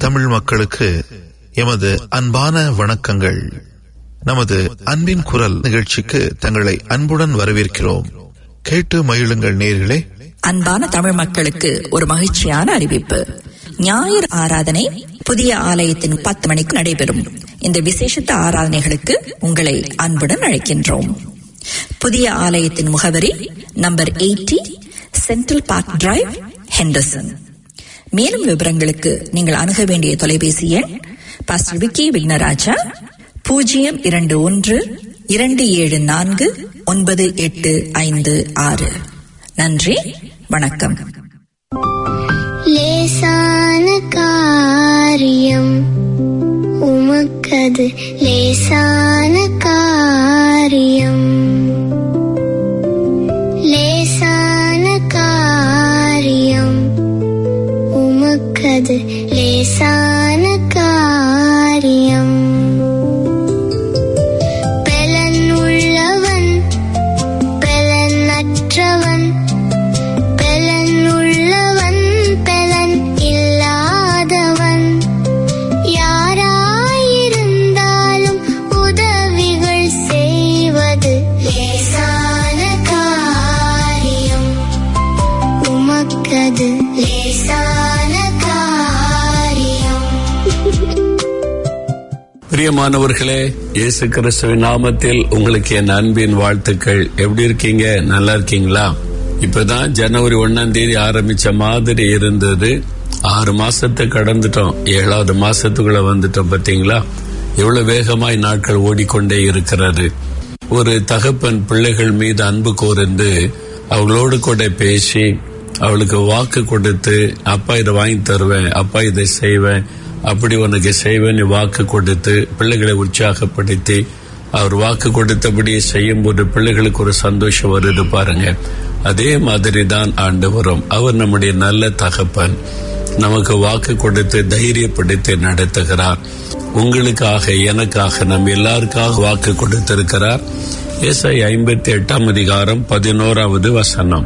தமிழ் மக்களுக்கு எமது அன்பான வணக்கங்கள் நமது அன்பின் குரல் நிகழ்ச்சிக்கு தங்களை அன்புடன் வரவேற்கிறோம் கேட்டு மகிழுங்கள் நேர்களே அன்பான தமிழ் மக்களுக்கு ஒரு மகிழ்ச்சியான அறிவிப்பு ஞாயிறு ஆராதனை புதிய ஆலயத்தின் பத்து மணிக்கு நடைபெறும் இந்த விசேஷத்த ஆராதனைகளுக்கு உங்களை அன்புடன் அழைக்கின்றோம் புதிய ஆலயத்தின் முகவரி number eighty central park drive Henderson மேலும் விவரங்களுக்கு நீங்கள் அணுக வேண்டிய தொலைபேசி எண் பாஸ்டர் விக்கி விக்னராஜா பூஜ்ஜியம் இரண்டு ஒன்று இரண்டு ஏழு நான்கு ஒன்பது எட்டு ஐந்து ஆறு நன்றி வணக்கம் லேசான காரியம் உமக்கது லேசான காரியம் லேசான காரியம் உமக்கது லேசான காரியம் பலன் உள்ளவன் பலனற்றவன் பலன் உள்ளவன் பலன் இல்லாதவன் யாராயிருந்தாலும் உதவிகள் செய்வது லேசான காரியம் உமக்கது லேசான காரியம் பிரியமானவர்களே இயேசு கிறிஸ்துவின் நாமத்தில் உங்களுக்கு என் அன்பின் வாழ்த்துக்கள் எப்படி இருக்கீங்க நல்லா இருக்கீங்களா இப்பதான் ஜனவரி ஒண்ணாம் தேதி ஆரம்பிச்ச மாதிரி இருந்தது ஆறு மாசத்தை கடந்துட்டோம் ஏழாவது மாசத்துக்குள்ள வந்துட்டோம் பாத்தீங்களா எவ்வளவு வேகமாய் நாட்கள் ஓடிக்கொண்டே இருக்கிறது ஒரு தகப்பன் பிள்ளைகள் மீது அன்பு கூர்ந்து அவளோடு கூட பேசி அவளுக்கு வாக்கு கொடுத்து அப்பா இதை வாங்கி தருவேன் அப்பா இதை செய்வேன் அப்படி உனக்கு செய்வேன் வாக்கு கொடுத்து பிள்ளைகளை உற்சாகப்படுத்தி அவர் வாக்கு கொடுத்தபடியே செய்யும் போது பிள்ளைகளுக்கு ஒரு சந்தோஷம் வருது பாருங்க அதே மாதிரி தான் ஆண்டு வரும் அவர் நம்முடைய நல்ல தகப்பன் நமக்கு வாக்கு கொடுத்து தைரியப்படுத்தி நடத்துகிறார் உங்களுக்காக எனக்காக நம் எல்லாருக்காக வாக்கு கொடுத்திருக்கிறார் ஏசாய் ஐம்பத்தி எட்டாம் அதிகாரம் பதினோராவது வசனம்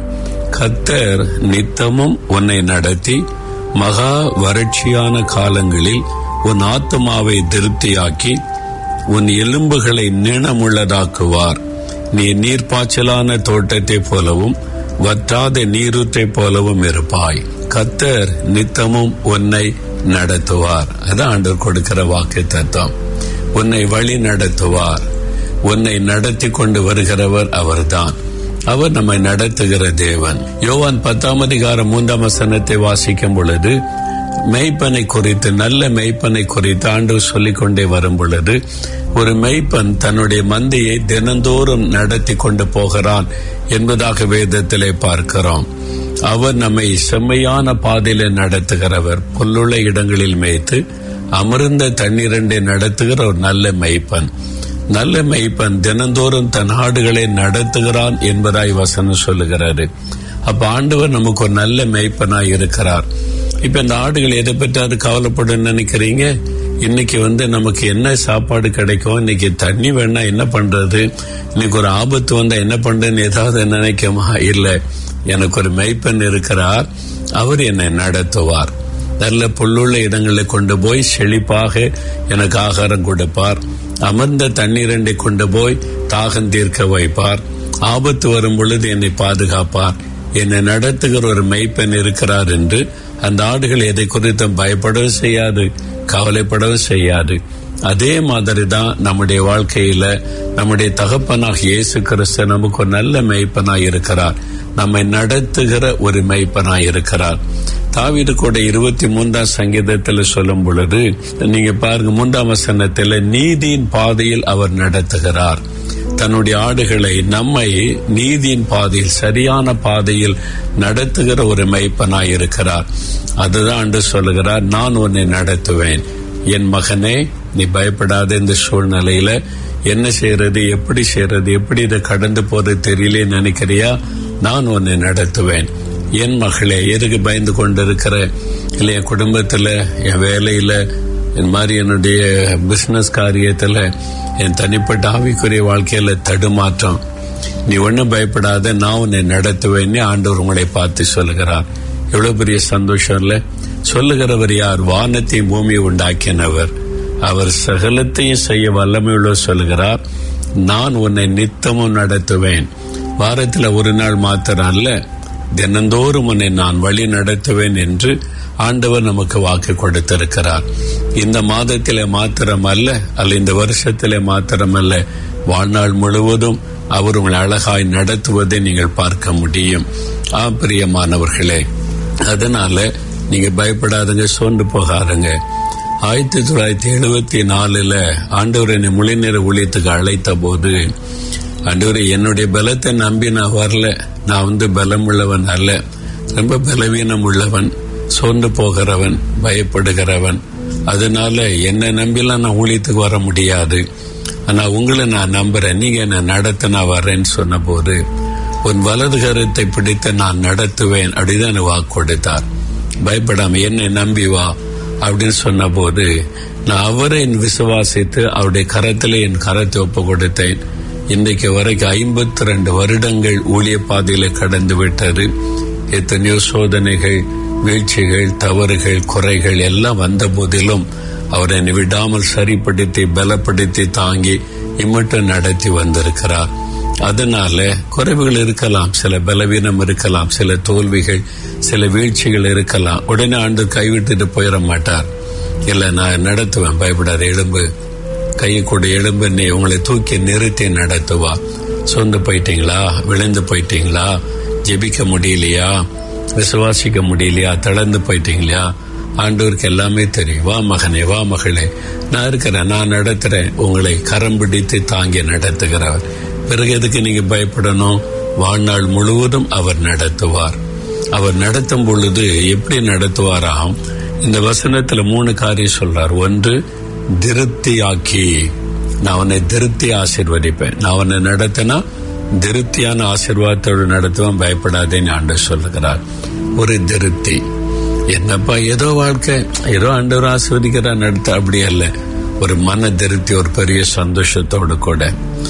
கத்தர் நித்தமும் உன்னை நடத்தி மகா வறட்சியான காலங்களில் உன் ஆத்மாவை திருப்தியாக்கி உன் எலும்புகளை நிணமுள்ளதாக்குவார் நீ நீர்ப்பாய்ச்சலான தோட்டத்தை போலவும் வற்றாத நீரூற்றை போலவும் இருப்பாய் கத்தர் நித்தமும் உன்னை நடத்துவார் அதான் ஆண்டவர் கொடுக்கிற வாக்கு தத்துவம் உன்னை வழி நடத்துவார் உன்னை நடத்தி கொண்டு வருகிறவர் அவர்தான் அவர் நம்மை நடத்துகிற தேவன் யோவான் பத்தாம் அதிகாரம் மூன்றாம் வசனத்தை வாசிக்கும் பொழுது மெய்ப்பனை குறித்து நல்ல மெய்ப்பனை குறித்து ஆண்டவர் சொல்லிக் கொண்டே வரும் பொழுது ஒரு மெய்ப்பன் தன்னுடைய மந்தையை தினந்தோறும் நடத்தி கொண்டு போகிறான் என்பதாக வேதத்திலே பார்க்கிறோம் அவர் நம்மை செம்மையான பாதையில நடத்துகிறவர் புல்லுள்ள இடங்களில் மேய்த்து அமர்ந்த தண்ணீரண்டை நடத்துகிற ஒரு நல்ல மெய்ப்பன் நல்ல மெய்ப்பன் தினந்தோறும் தன் ஆடுகளை நடத்துகிறான் என்பதாய் வசனம் சொல்லுகிறாரு அப்ப ஆண்டவர் நமக்கு ஒரு நல்ல மெய்ப்பனாய் இருக்கிறார் இப்ப இந்த ஆடுகள் எதை பற்றி கவலைப்படும் நினைக்கிறீங்க இன்னைக்கு வந்து நமக்கு என்ன சாப்பாடு கிடைக்கும் இன்னைக்கு தண்ணி வேணா என்ன பண்றது இன்னைக்கு ஒரு ஆபத்து வந்தா என்ன பண்றேன்னு ஏதாவது நினைக்குமா இல்ல எனக்கு ஒரு மெய்ப்பன் இருக்கிறார் அவர் என்னை நடத்துவார் நல்ல புல்லுள்ள இடங்களை கொண்டு போய் செழிப்பாக எனக்கு ஆகாரம் கொடுப்பார் அமர்ந்த தண்ணீரண்டை கொண்டு போய் தாகம் தீர்க்க வைப்பார் ஆபத்து வரும் பொழுது என்னை பாதுகாப்பார் என்னை நடத்துகிற ஒரு மெய்ப்பெண் இருக்கிறார் என்று அந்த ஆடுகள் எதை குறித்தும் பயப்படவும் செய்யாது கவலைப்படவும் செய்யாது அதே மாதிரி தான் நம்முடைய வாழ்க்கையில நம்முடைய தகப்பனாக இயேசு கிறிஸ்து நமக்கு ஒரு நல்ல மெய்ப்பனாய் இருக்கிறார் நம்மை நடத்துகிற ஒரு மெய்ப்பனாய் இருக்கிறார் தாவீது கூட இருபத்தி மூன்றாம் சங்கீதத்தில் சொல்லும் பொழுது நீங்க பாருங்க மூன்றாம் வசனத்தில் நீதியின் பாதையில் அவர் நடத்துகிறார் தன்னுடைய ஆடுகளை நம்மை நீதியின் பாதையில் சரியான பாதையில் நடத்துகிற ஒரு மெய்ப்பனாய் இருக்கிறார் அதுதான் அன்று சொல்லுகிறார் நான் உன்னை நடத்துவேன் என் மகனே நீ பயப்படாத இந்த சூழ்நிலையில என்ன செய்யறது எப்படி செய்யறது எப்படி இதை கடந்து போறது தெரியல நினைக்கிறியா நான் உன்னை நடத்துவேன் என் மகளே எதுக்கு பயந்து கொண்டிருக்கிற இல்லை என் குடும்பத்துல என் வேலையில என் மாதிரி என்னுடைய பிசினஸ் காரியத்துல என் தனிப்பட்ட ஆவிக்குரிய வாழ்க்கையில தடுமாற்றம் நீ ஒன்னும் பயப்படாத நான் உன்னை நடத்துவேன்னு ஆண்டவர் உங்களை பார்த்து சொல்லுகிறார் எவ்வளவு பெரிய சந்தோஷம் இல்ல சொல்லுகிறவர் யார் வானத்தை பூமியை உண்டாக்கினவர் அவர் சகலத்தையும் செய்ய வல்லமையுள்ள சொல்லுகிறார் நான் உன்னை நித்தமும் நடத்துவேன் வாரத்தில் ஒரு நாள் மாத்திரம் அல்ல தினந்தோறும் உன்னை நான் வழி நடத்துவேன் என்று ஆண்டவர் நமக்கு வாக்கு கொடுத்திருக்கிறார் இந்த மாதத்திலே மாத்திரமல்ல அல்ல இந்த வருஷத்திலே மாத்திரமல்ல வாழ்நாள் முழுவதும் அவர் உங்களை அழகாய் நடத்துவதை நீங்கள் பார்க்க முடியும் ஆ பிரியமானவர்களே அதனால நீங்க பயப்படாதுங்க சோர்ந்து போகாதுங்க ஆயிரத்தி தொள்ளாயிரத்தி எழுபத்தி நாலுல ஆண்டவர் என்னை மொழிநேர ஊழியத்துக்கு அழைத்த போது ஆண்டவர் என்னுடைய பலத்தை நம்பி நான் வரல நான் வந்து பலம் உள்ளவன் அல்ல ரொம்ப பலவீனம் உள்ளவன் சோர்ந்து போகிறவன் பயப்படுகிறவன் அதனால என்னை நம்பிலாம் நான் ஊழியத்துக்கு வர முடியாது ஆனா உங்களை நான் நம்புறேன் நீங்க என்ன நடத்த நான் வரேன்னு சொன்ன போது உன் வலது கருத்தை பிடித்து நான் நடத்துவேன் அப்படிதான் எனக்கு வாக்கு கொடுத்தார் பயப்படாம என்னை நம்பி வா அப்படின்னு சொன்ன போது நான் அவரை விசுவாசித்து அவருடைய கரத்திலே என் கரத்தை ஒப்பு கொடுத்தேன் இன்றைக்கு வரைக்கும் ஐம்பத்தி ரெண்டு வருடங்கள் ஊழிய பாதையில கடந்து விட்டது எத்தனையோ சோதனைகள் வீழ்ச்சிகள் தவறுகள் குறைகள் எல்லாம் வந்த போதிலும் அவர் என்னை விடாமல் சரிப்படுத்தி பலப்படுத்தி தாங்கி இம்மட்டும் நடத்தி வந்திருக்கிறார் அதனால குறைவுகள் இருக்கலாம் சில பலவீனம் இருக்கலாம் சில தோல்விகள் சில வீழ்ச்சிகள் இருக்கலாம் உடனே ஆண்டு கைவிட்டுட்டு போயிட மாட்டார் இல்ல நான் நடத்துவேன் பயப்படாத எலும்பு கையை கூட எலும்பு நீ உங்களை தூக்கி நிறுத்தி நடத்துவா சொந்து போயிட்டீங்களா விழுந்து போயிட்டீங்களா ஜெபிக்க முடியலையா விசுவாசிக்க முடியலையா தளர்ந்து போயிட்டீங்களா ஆண்டவருக்கு எல்லாமே தெரியும் வா மகனே வா மகளே நான் இருக்கிறேன் நான் நடத்துறேன் உங்களை கரம் பிடித்து தாங்கி நடத்துகிறவர் பிறகு எதுக்கு நீங்க பயப்படணும் வாழ்நாள் முழுவதும் அவர் நடத்துவார் அவர் நடத்தும் பொழுது எப்படி நடத்துவாராம் இந்த வசனத்துல மூணு காரியம் சொல்றார் ஒன்று திருப்தியாக்கி நான் உன்னை திருப்தி ஆசிர்வதிப்பேன் நான் உன்னை நடத்தினா திருப்தியான ஆசிர்வாதத்தோடு நடத்துவேன் பயப்படாதேன்னு ஆண்டு சொல்லுகிறார் ஒரு திருப்தி என்னப்பா ஏதோ வாழ்க்கை ஏதோ ஆண்டவர் ஆசிர்வதிக்கிறார் நடத்த அப்படி அல்ல ஒரு மன திருப்தி ஒரு பெரிய சந்தோஷத்தோடு கூட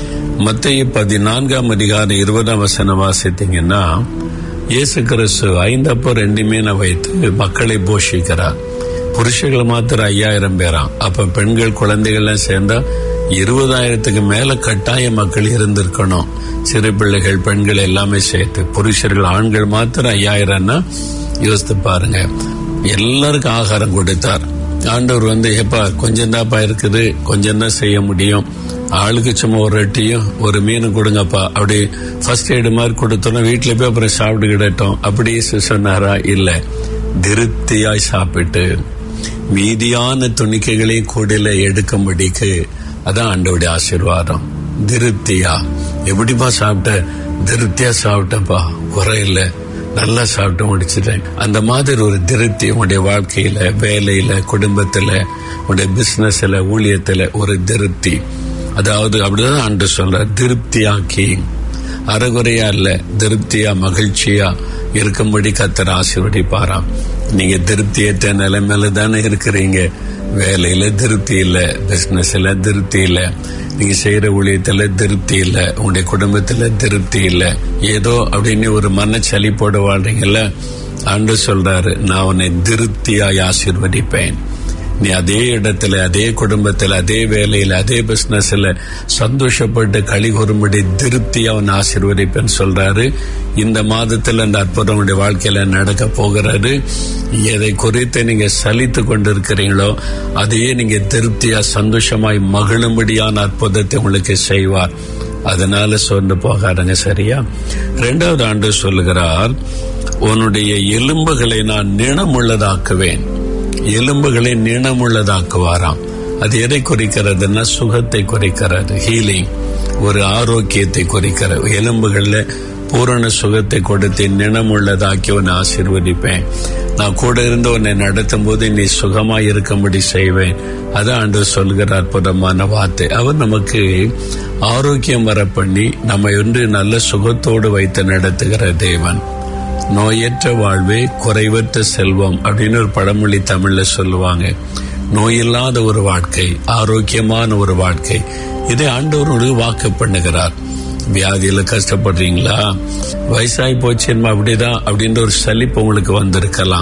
மத்திய பதினான்காம் அதிகாரம் இருபதாம் வசனம் வாசித்தீங்கன்னா இயேசு கிறிஸ்து ஐந்தப்போ ரெண்டு மீனை வைத்து மக்களை போஷிக்கிறார் புருஷர்கள் மாத்திரம் ஐயாயிரம் பேராம் அப்ப பெண்கள் குழந்தைகள்லாம் சேர்ந்தா இருபதாயிரத்துக்கு மேல கட்டாய மக்கள் இருந்திருக்கணும் சிறு பிள்ளைகள் பெண்கள் எல்லாமே சேர்த்து புருஷர்கள் ஆண்கள் மாத்திரம் ஐயாயிரம்னா யோசித்து பாருங்க எல்லாருக்கும் ஆகாரம் கொடுத்தார் ஆண்டவர் வந்து எப்பா கொஞ்சம் தான்ப்பா இருக்குது கொஞ்சம் தான் செய்ய முடியும் ஆளுக்கு சும்மா ஒரு ரொட்டியும் ஒரு மீனும் கொடுங்கப்பா அப்படி ஃபர்ஸ்ட் எய்டு மாதிரி கொடுத்தோன்னா வீட்டுல போய் அப்புறம் சாப்பிட்டு கிடட்டோம் அப்படி சொன்னாரா இல்ல திருப்தியாய் சாப்பிட்டு மீதியான துணிக்கைகளை கூடையில எடுக்கும்படிக்கு அதான் ஆண்டோடைய ஆசீர்வாதம் திருப்தியா எப்படிப்பா சாப்பிட்ட திருப்தியா சாப்பிட்டப்பா குறை இல்லை நல்லா சாப்பிட்டு முடிச்சிட்டேன் அந்த மாதிரி ஒரு திருப்தி உங்களுடைய வாழ்க்கையில வேலையில குடும்பத்துல உங்களுடைய பிசினஸ்ல ஊழியத்துல ஒரு திருப்தி அதாவது அப்படிதான் ஆண்டு சொல்ற திருப்தியாக்கி அறகுறையா இல்ல திருப்தியா மகிழ்ச்சியா இருக்கும்படி கத்தர் ஆசீர்வதிப்பாராம் நீங்க திருப்தியற்ற நிலைமையில தானே இருக்கிறீங்க வேலையில திருப்தி இல்ல பிசினஸ்ல திருப்தி இல்ல நீங்க செய்யற ஊழியத்துல திருப்தி இல்ல உங்களுடைய குடும்பத்துல திருப்தி இல்ல ஏதோ அப்படின்னு ஒரு மனச்சலிப்போடு வாழ்றீங்கல்ல ஆண்டு சொல்றாரு நான் உன்னை திருப்தியாய் ஆசீர்வதிப்பேன் நீ அதே இடத்துல அதே குடும்பத்துல அதே வேலையில அதே பிசினஸ்ல சந்தோஷப்பட்டு களி கூறும்படி திருப்தி அவன் ஆசீர்வதிப்பேன்னு சொல்றாரு இந்த மாதத்துல அந்த அற்புதம் உங்களுடைய வாழ்க்கையில நடக்க போகிறாரு எதை குறித்து நீங்க சலித்து கொண்டிருக்கிறீங்களோ அதையே நீங்க திருப்தியா சந்தோஷமாய் மகிழும்படியான அற்புதத்தை உங்களுக்கு செய்வார் அதனால சொந்து போகாதுங்க சரியா ரெண்டாவது ஆண்டு சொல்லுகிறார் உன்னுடைய எலும்புகளை நான் நிணமுள்ளதாக்குவேன் எலும்புகளை நீளமுள்ளதாக்குவாராம் அது எதை குறிக்கிறதுன்னா சுகத்தை குறிக்கிறது ஹீலிங் ஒரு ஆரோக்கியத்தை குறிக்கிறது எலும்புகள்ல பூரண சுகத்தை கொடுத்து நினமுள்ளதாக்கி உன்னை ஆசீர்வதிப்பேன் நான் கூட இருந்து உன்னை நடத்தும் போது நீ சுகமாய் இருக்கும்படி செய்வேன் அதான் ஆண்டு சொல்கிற அற்புதமான வார்த்தை அவர் நமக்கு ஆரோக்கியம் வர பண்ணி நம்மை ஒன்று நல்ல சுகத்தோடு வைத்து நடத்துகிற தேவன் நோயற்ற வாழ்வே குறைவற்ற செல்வம் அப்படின்னு ஒரு பழமொழி தமிழ்ல சொல்லுவாங்க நோயில்லாத ஒரு வாழ்க்கை ஆரோக்கியமான ஒரு வாழ்க்கை இதை ஆண்டவர்களுக்கு வாக்கு பண்ணுகிறார் வியாதியில கஷ்டப்படுறீங்களா வயசாகி போச்சுமா அப்படிதான் அப்படின்ற ஒரு சலிப்பு உங்களுக்கு வந்திருக்கலாம்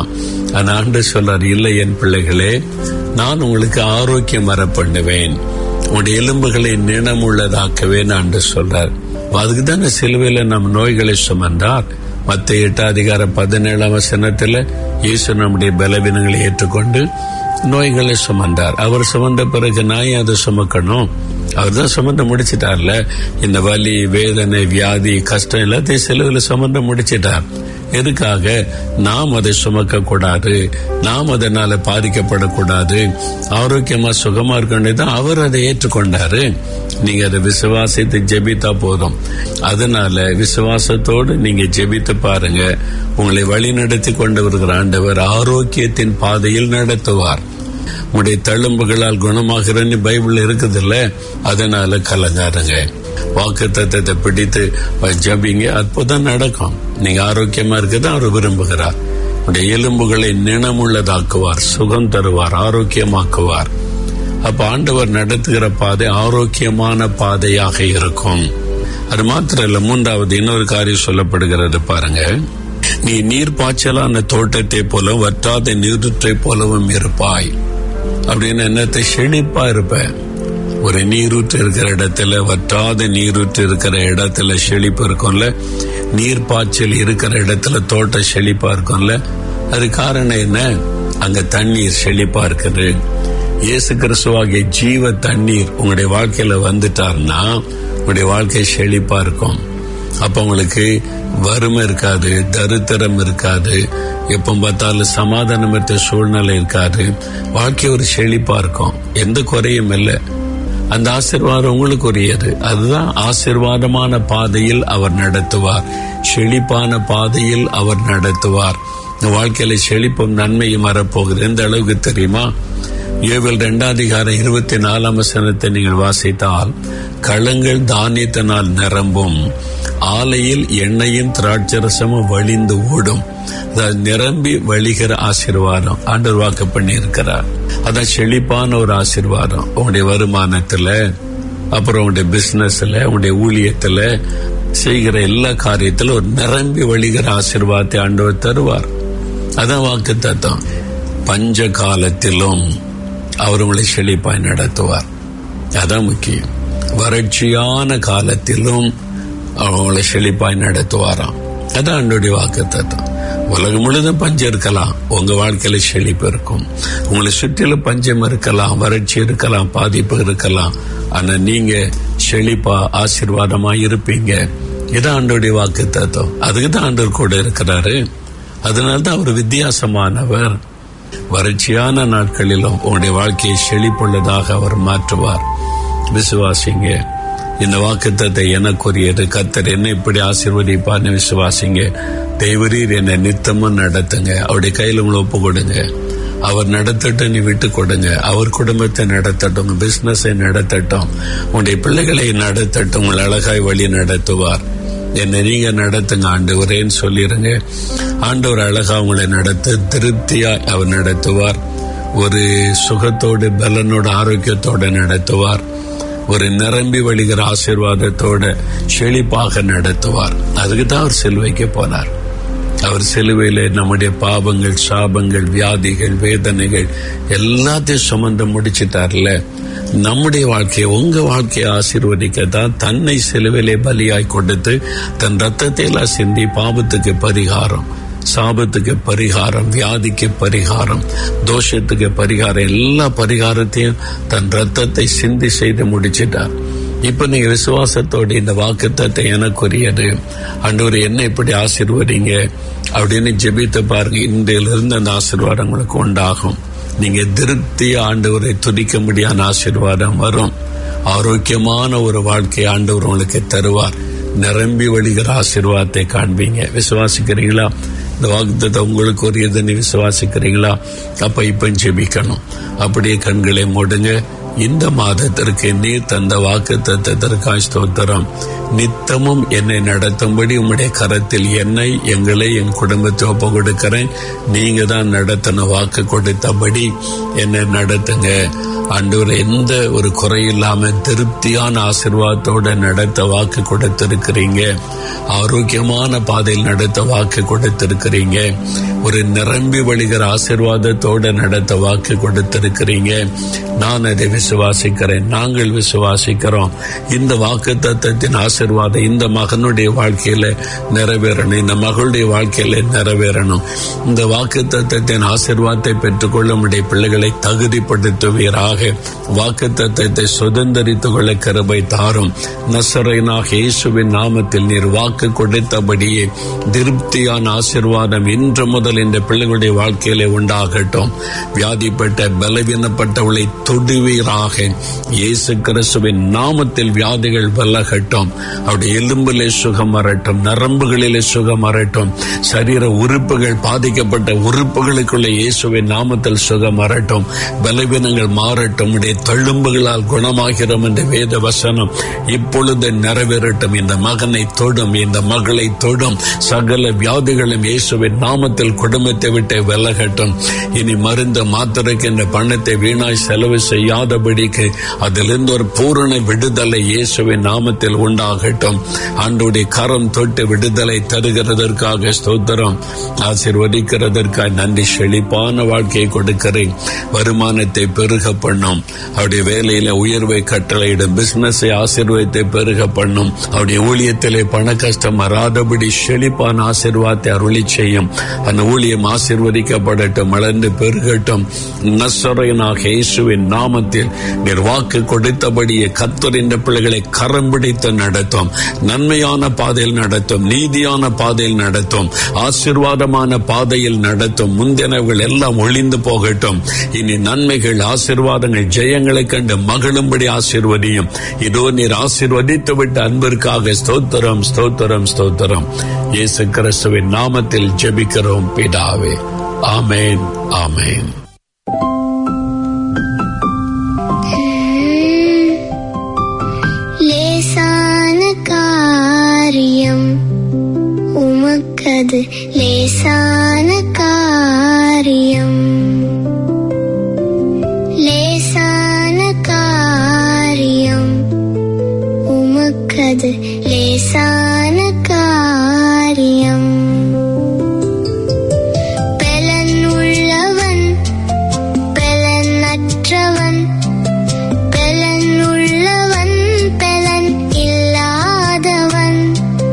ஆனா ஆண்டு சொல்றார் இல்லை என் பிள்ளைகளே நான் உங்களுக்கு ஆரோக்கியம் வர பண்ணுவேன் உங்களுடைய எலும்புகளை நினமுள்ளதாக்குவேன் ஆண்டு சொல்றார் அதுக்கு தானே சிலுவையில நம் நோய்களை சுமந்தார் மத்த எட்டு அதிகார பதினேழாம் வசனத்துல இயேசு நம்முடைய பலவீனங்களை ஏற்றுக்கொண்டு நோய்களை சுமந்தார் அவர் சுமந்த பிறகு நான் அதை சுமக்கணும் அவர் தான் சுமந்து முடிச்சிட்டார்ல இந்த வலி வேதனை வியாதி கஷ்டம் எல்லாத்தையும் செலவுல சுமந்து முடிச்சிட்டார் எதுக்காக நாம் அதை சுமக்க கூடாது நாம் அதனால பாதிக்கப்படக்கூடாது ஆரோக்கியமா சுகமா இருக்கணும் அவர் அதை ஏற்றுக்கொண்டாரு நீங்க அதை விசுவாசித்து ஜெபித்தா போதும் அதனால விசுவாசத்தோடு நீங்க ஜெபித்து பாருங்க உங்களை வழி நடத்தி கொண்டு வருகிற ஆண்டவர் ஆரோக்கியத்தின் பாதையில் நடத்துவார் உங்களுடைய தழும்புகளால் குணமாகிறன்னு பைபிள் இருக்குதுல்ல அதனால கலங்காருங்க வாக்கு தத்தத்தை பிடித்து ஜபிங்க அற்புதம் நடக்கும் நீங்க ஆரோக்கியமா இருக்கதான் அவர் விரும்புகிறார் உடைய எலும்புகளை நினமுள்ளதாக்குவார் சுகம் தருவார் ஆரோக்கியமாக்குவார் அப்ப ஆண்டவர் நடத்துகிற பாதை ஆரோக்கியமான பாதையாக இருக்கும் அது மாத்திரம் இல்ல மூன்றாவது இன்னொரு காரியம் சொல்லப்படுகிறது பாருங்க நீ நீர் பாய்ச்சலான தோட்டத்தை போல வற்றாத நீருற்றை போலவும் இருப்பாய் அப்படின்னு என்னத்தை செழிப்பா இருப்ப ஒரு நீரூற்று இருக்கிற இடத்துல வற்றாத நீரூற்று இருக்கிற இடத்துல செழிப்பு இருக்கும்ல நீர் பாய்ச்சல் இருக்கிற இடத்துல தோட்டம் செழிப்பா இருக்கும்ல அது காரணம் என்ன அங்க தண்ணீர் செழிப்பா இருக்குது இயேசு கிறிஸ்துவாகிய ஜீவ தண்ணீர் உங்களுடைய வாழ்க்கையில வந்துட்டார்னா உங்களுடைய வாழ்க்கை செழிப்பா இருக்கும் அப்ப உங்களுக்கு வறுமை இருக்காது தரித்திரம் இருக்காது எப்ப பார்த்தாலும் சமாதானம் இருக்க சூழ்நிலை இருக்காது வாழ்க்கை ஒரு செழிப்பா இருக்கும் எந்த குறையும் இல்லை அந்த ஆசிர்வாதம் உங்களுக்கு உரியது அதுதான் ஆசிர்வாதமான பாதையில் அவர் நடத்துவார் செழிப்பான பாதையில் அவர் நடத்துவார் வாழ்க்கையில செழிப்பும் நன்மையும் வரப்போகுது எந்த அளவுக்கு தெரியுமா ஏவல் இரண்டாம் அதிகாரம் இருபத்தி நாலாம் வசனத்தை நீங்கள் வாசித்தால் களங்கள் தானியத்தினால் நிரம்பும் ஆலையில் எண்ணெயும் திராட்சரசமும் வழிந்து ஓடும் அதாவது நிரம்பி வழிகிற ஆசிர்வாதம் ஆண்டவர் வாக்கு பண்ணி இருக்கிறார் அதான் செழிப்பான ஒரு ஆசிர்வாதம் உங்களுடைய வருமானத்துல அப்புறம் உங்களுடைய பிசினஸ்ல உங்களுடைய ஊழியத்துல செய்கிற எல்லா காரியத்திலும் ஒரு நிரம்பி வழிகிற ஆசிர்வாதத்தை ஆண்டவர் தருவார் அதான் வாக்கு தத்துவம் பஞ்ச காலத்திலும் அவர் உங்களை செழிப்பாய் நடத்துவார் அதான் முக்கியம் வறட்சியான காலத்திலும் அவங்களை செழிப்பாய் நடத்துவாராம் அதான் என்னுடைய வாக்கு தத்துவம் உலகம் முழுதும் பஞ்சம் இருக்கலாம் உங்க வாழ்க்கையில செழிப்பு இருக்கும் உங்களை சுற்றிலும் பஞ்சம் இருக்கலாம் வறட்சி இருக்கலாம் பாதிப்பு இருக்கலாம் ஆனா நீங்க செழிப்பா ஆசீர்வாதமா இருப்பீங்க இதான் ஆண்டோடைய வாக்கு தத்துவம் அதுக்கு தான் ஆண்டவர் கூட இருக்கிறாரு அதனால்தான் அவர் வித்தியாசமானவர் வறட்சியான நாட்களிலும் உங்களுடைய வாழ்க்கையை செழிப்புள்ளதாக அவர் மாற்றுவார் விசுவாசிங்க இந்த வாக்குத்தத்தை எனக்குரியது கத்தர் என்ன இப்படி ஆசீர்வதிப்பார்னு விசுவாசிங்க தேவரீர் என்னை நித்தமும் நடத்துங்க அவருடைய கையில் உங்களை ஒப்பு கொடுங்க அவர் நடத்தட்டும் நீ விட்டு கொடுங்க அவர் குடும்பத்தை நடத்தட்டும் உங்க பிசினஸை நடத்தட்டும் உங்களுடைய பிள்ளைகளை நடத்தட்டும் உங்களை அழகாய் வழி நடத்துவார் என்னை நீங்க நடத்துங்க ஆண்டவரேன்னு சொல்லிருங்க ஆண்டவர் அழகா உங்களை நடத்த திருப்தியா அவர் நடத்துவார் ஒரு சுகத்தோடு பலனோட ஆரோக்கியத்தோட நடத்துவார் ஒரு நிரம்பி வழிகிற ஆசீர்வாதத்தோட செழிப்பாக நடத்துவார் அதுக்கு தான் அவர் சிலுவைக்கு போனார் அவர் சிலுவையில நம்முடைய பாவங்கள் சாபங்கள் வியாதிகள் வேதனைகள் எல்லாத்தையும் சுமந்து முடிச்சிட்டார்ல நம்முடைய வாழ்க்கையை உங்க வாழ்க்கையை ஆசீர்வதிக்க தான் தன்னை சிலுவையிலே பலியாய் கொடுத்து தன் ரத்தத்தை எல்லாம் சிந்தி பாவத்துக்கு பரிகாரம் சாபத்துக்கு பரிகாரம் வியாதிக்கு பரிகாரம் தோஷத்துக்கு பரிகாரம் எல்லா பரிகாரத்தையும் தன் ரத்தத்தை சிந்தி செய்து முடிச்சிட்டார் இப்ப நீங்க விசுவாசத்தோட இந்த வாக்குத்தத்தை எனக்குரியது ஆண்டவர் என்ன இப்படி ஆசீர்வதிங்க அப்படின்னு ஜெபித்து பாருங்க இன்றையிலிருந்து அந்த ஆசீர்வாதம் உங்களுக்கு உண்டாகும் நீங்க திருப்திய ஆண்டவரை துதிக்க முடியாத ஆசீர்வாதம் வரும் ஆரோக்கியமான ஒரு வாழ்க்கை ஆண்டவர் உங்களுக்கு தருவார் நிரம்பி வழிகிற ஆசீர்வாதத்தை காண்பீங்க விசுவாசிக்கிறீங்களா இந்த வாக்குத்தத்தை உங்களுக்கு உரியது நீ விசுவாசிக்கிறீங்களா அப்ப இப்ப ஜெபிக்கணும் அப்படியே கண்களை மூடுங்க இந்த மாதத்திற்கு நீர் தந்த வாக்கு தத்தத்திற்காய் ஸ்தோத்திரம் நித்தமும் என்னை நடத்தும்படி உம்முடைய கரத்தில் என்னை எங்களை என் குடும்பத்தை ஒப்பு கொடுக்கிறேன் நீங்க தான் நடத்தணும் வாக்கு கொடுத்தபடி என்னை நடத்துங்க ஆண்டவர் எந்த ஒரு குறையில்லாம திருப்தியான ஆசிர்வாதத்தோட நடத்த வாக்கு கொடுத்திருக்கிறீங்க ஆரோக்கியமான பாதையில் நடத்த வாக்கு கொடுத்திருக்கிறீங்க ஒரு நிரம்பி வழிகிற ஆசிர்வாதத்தோட நடத்த வாக்கு கொடுத்திருக்கிறீங்க நான் அதை விசுவாசிக்கிறேன் நாங்கள் விசுவாசிக்கிறோம் இந்த வாக்கு தத்தத்தின் ஆசிர்வாதம் இந்த மகனுடைய வாழ்க்கையில நிறைவேறணும் இந்த மகளுடைய வாழ்க்கையில நிறைவேறணும் இந்த வாக்கு தத்தத்தின் ஆசிர்வாதத்தை பெற்றுக்கொள்ள உடைய பிள்ளைகளை தகுதிப்படுத்துவீராக வாக்கு தத்தத்தை சுதந்திரித்துக் கொள்ள கருபை தாரும் நசரைனாக இயேசுவின் நாமத்தில் நீர் வாக்கு கொடுத்தபடியே திருப்தியான ஆசிர்வாதம் இன்று முதல் இந்த பிள்ளைகளுடைய வாழ்க்கையிலே உண்டாகட்டும் வியாதிப்பட்ட பலவீனப்பட்டவளை தொடுவீராக இயேசு கிறிஸ்துவின் நாமத்தில் வியாதிகள் விலகட்டும் அவருடைய எலும்பிலே சுகம் வரட்டும் நரம்புகளிலே சுகம் வரட்டும் சரீர உறுப்புகள் பாதிக்கப்பட்ட உறுப்புகளுக்குள்ள இயேசுவின் நாமத்தில் சுகம் வரட்டும் பலவீனங்கள் மாறட்டும் உடைய தழும்புகளால் குணமாகிறோம் என்ற வேத வசனம் இப்பொழுது நிறைவேறட்டும் இந்த மகனை தொடும் இந்த மகளை தொடும் சகல வியாதிகளும் இயேசுவின் நாமத்தில் குடும்பத்தை விட்டு விலகட்டும் இனி மருந்து மாத்திரைக்கு இந்த பணத்தை வீணாய் செலவு செய்யாதபடிக்கு அதிலிருந்து ஒரு பூரண விடுதலை இயேசுவின் நாமத்தில் உண்டாகட்டும் ஆண்டுடைய கரம் தொட்டு விடுதலை தருகிறதற்காக ஸ்தோத்திரம் ஆசீர்வதிக்கிறதற்காக நன்றி செழிப்பான வாழ்க்கையை கொடுக்கிறேன் வருமானத்தை பெருக பண்ணும் அவருடைய வேலையில உயர்வை கட்டளையிடும் பிசினஸை ஆசீர்வாதத்தை பெருக பண்ணும் அவருடைய ஊழியத்திலே பண கஷ்டம் வராதபடி செழிப்பான ஆசீர்வாதத்தை அருளி செய்யும் அந்த ஊழியம் ஆசீர்வதிக்கப்படட்டும் வளர்ந்து பெருகட்டும் நசரையனாக இயேசுவின் நாமத்தில் நீர் வாக்கு கொடுத்தபடியே கத்தரின் பிள்ளைகளை கரம் பிடித்து நடத்தும் நன்மையான பாதையில் நடத்தும் நீதியான பாதையில் நடத்தும் ஆசீர்வாதமான பாதையில் நடத்தும் முந்தினவர்கள் எல்லாம் ஒளிந்து போகட்டும் இனி நன்மைகள் ஆசீர்வாதங்கள் ஜெயங்களை கண்டு மகிழும்படி ஆசீர்வதியும் இதோ நீர் ஆசீர்வதித்து விட்ட அன்பிற்காக ஸ்தோத்திரம் ஸ்தோத்திரம் ஸ்தோத்திரம் இயேசு கிறிஸ்துவின் நாமத்தில் ஜெபிக்கிறோம் பிதாவே ஆமேன் ஆமேன் லேசான காரியம் உமக்கது லேசான காரியம் லேசான காரியம் உமக்கது லேசான காரியம் பெலன் உள்ளவன் பெலனற்றவன் பெலன் உள்ளவன் பெலன் இல்லாதவன்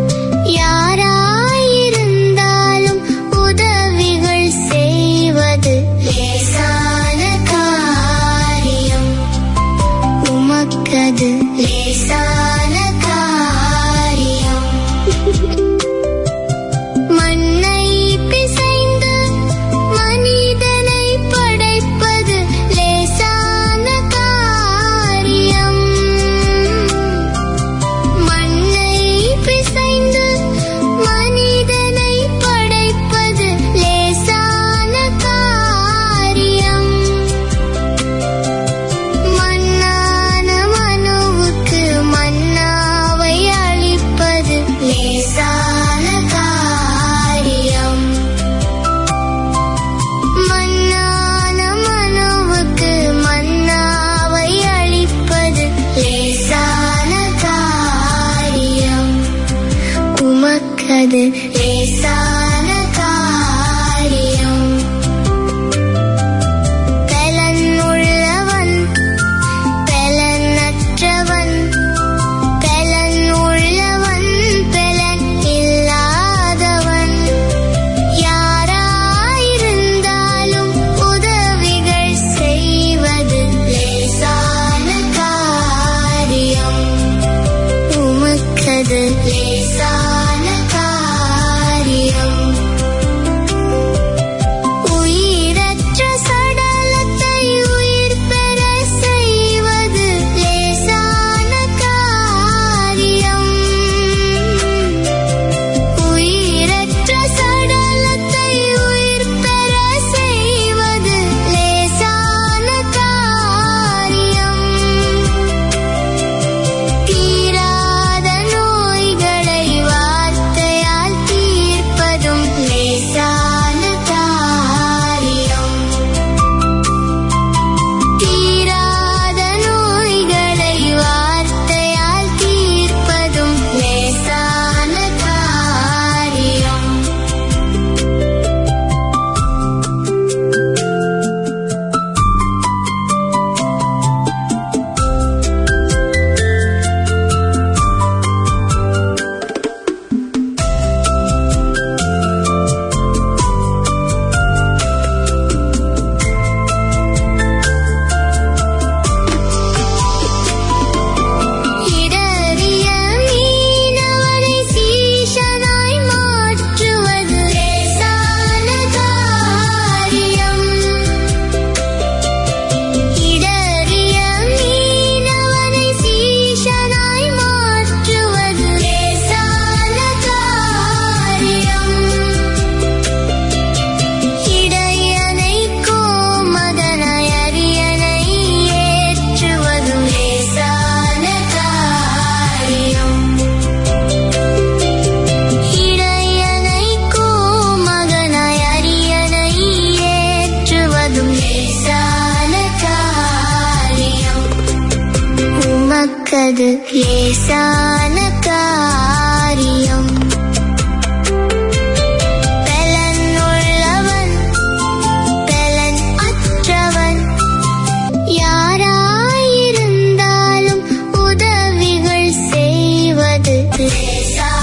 யாராயிருந்தாலும் உதவிகள் செய்வது லேசான காரியம் உமக்கது லேசான காரியம் மண்ணை பிசைந்து மனிதனை படைப்பது லேசான காரியம் மண்ணை பிசைந்து மனிதனை படைப்பது லேசான காரியம் மண்ணான மனுவுக்கு மன்னாவை அளிப்பது லேசான காரியம் மண்ணான மனுவுக்கு மன்னாவை அளிப்பது லேசான காரியம் உமக்கது லேசான காரியம் பெலன் உள்ளவன் பெலனற்றவன் பெலன் உள்ளவன் பெலன் இல்லாதவன் யாராயிருந்தாலும் உதவிகள் செய்வது லேசான காரியம் உமக்கது லேசான காரியம் உனக்கது லேசான காரியம் பலன் உள்ளவன் பலன் அற்றவன் யாராயிருந்தாலும் உதவிகள் செய்வது லேசான